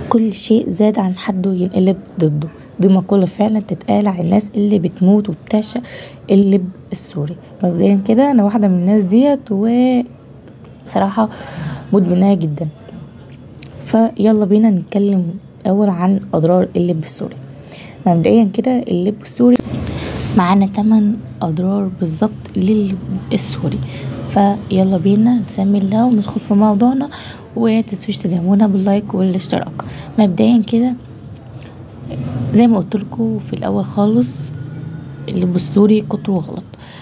كل شيء زاد عن حده ينقلب ضده دي مقولة فعلا تتقال على الناس اللي بتموت وبتعشق اللب السوري مبدئيا كده انا واحدة من الناس ديت وصراحة مدمناها جدا فيلا بينا نتكلم الاول عن اضرار اللب السوري مبدئيا كده اللب السوري معانا 8 اضرار بالظبط للب السوري فيلا بينا نسمي الله وندخل في موضوعنا ومتنسوش تدعمونا باللايك والاشتراك مبدئيا كده زي ما قلت لكم في الاول خالص اللب السوري كتره غلط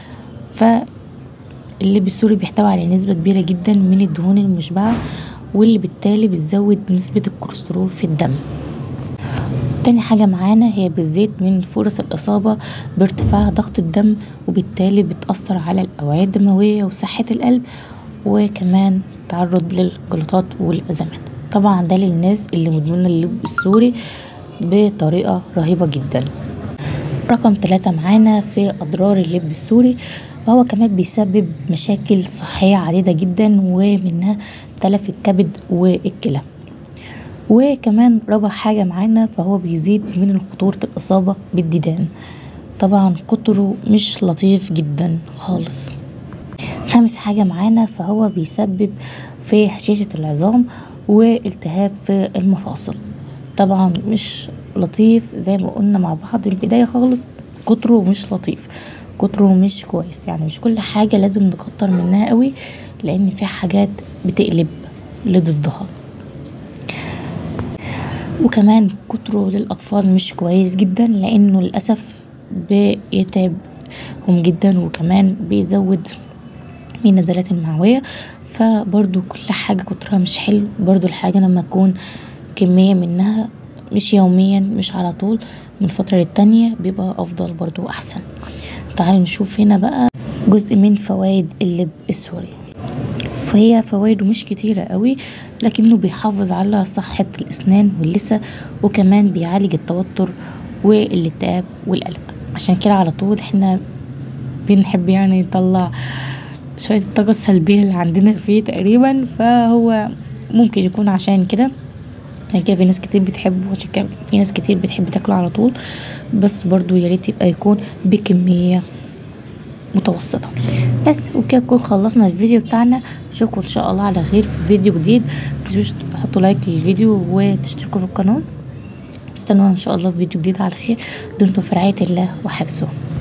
فاللب السوري بيحتوي على نسبة كبيرة جدا من الدهون المشبعة واللي بالتالي بتزود نسبة الكوليسترول في الدم تاني حاجة معانا هي بتزيد من فرص الإصابة بارتفاع ضغط الدم وبالتالي بتأثر على الأوعية الدموية وصحة القلب وكمان تعرض للجلطات والأزمات طبعا ده للناس اللي مدمنة اللب السوري بطريقة رهيبة جدا رقم ثلاثة معانا في أضرار اللب السوري وهو كمان بيسبب مشاكل صحية عديدة جدا ومنها تلف الكبد والكلى وكمان رابع حاجة معانا فهو بيزيد من خطورة الإصابة بالديدان طبعا كتره مش لطيف جدا خالص خامس حاجة معانا فهو بيسبب في هشاشة العظام والتهاب في المفاصل طبعا مش لطيف زي ما قلنا مع بعض من البداية خالص كتره مش لطيف كتره مش كويس يعني مش كل حاجة لازم نكتر منها قوي لأن في حاجات بتقلب لضدها وكمان كتره للأطفال مش كويس جدا لأنه للأسف بيتعبهم جدا وكمان بيزود من النزلات المعوية فبرضو كل حاجة كترها مش حلو برضو الحاجة لما تكون كمية منها مش يوميا مش على طول من فترة للتانية بيبقى أفضل برضو وأحسن تعالوا نشوف هنا بقى جزء من فوائد اللب السوري فهي فوائده مش كتيرة قوي لكنه بيحافظ على صحة الأسنان واللثة وكمان بيعالج التوتر والاكتئاب والقلق عشان كده على طول احنا بنحب يعني نطلع شوية الطاقة السلبية اللي عندنا فيه تقريبا فهو ممكن يكون عشان كده عشان كده في ناس كتير بتحبه عشان كده في ناس كتير بتحب تاكله على طول بس برضو ياريت يبقى يكون بكمية متوسطة بس وكده نكون خلصنا الفيديو بتاعنا اشوفكم ان شاء الله على خير في فيديو جديد متنسوش تحطوا لايك للفيديو وتشتركوا في القناة استنونا ان شاء الله في فيديو جديد على خير دمتم في رعاية الله وحفظه